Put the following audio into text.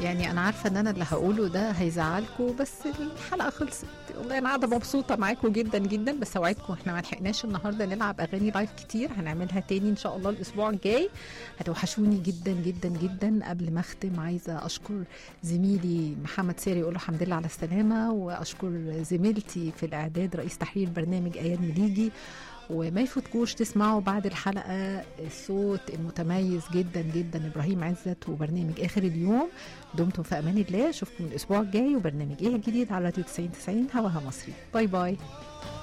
يعني انا عارفه ان انا اللي هقوله ده هيزعلكم بس الحلقه خلصت والله انا قاعده مبسوطه معاكم جدا جدا بس اوعدكم احنا ما لحقناش النهارده نلعب اغاني لايف كتير هنعملها تاني ان شاء الله الاسبوع الجاي هتوحشوني جدا جدا جدا قبل ما اختم عايزه اشكر زميلي محمد ساري اقول له الحمد لله على السلامه واشكر زميلتي في الاعداد رئيس تحرير برنامج اياد مليجي وما يفوتكوش تسمعوا بعد الحلقة الصوت المتميز جدا جدا إبراهيم عزت وبرنامج آخر اليوم دمتم في أمان الله أشوفكم الأسبوع الجاي وبرنامج إيه الجديد على راديو 90 90 هواها مصري باي باي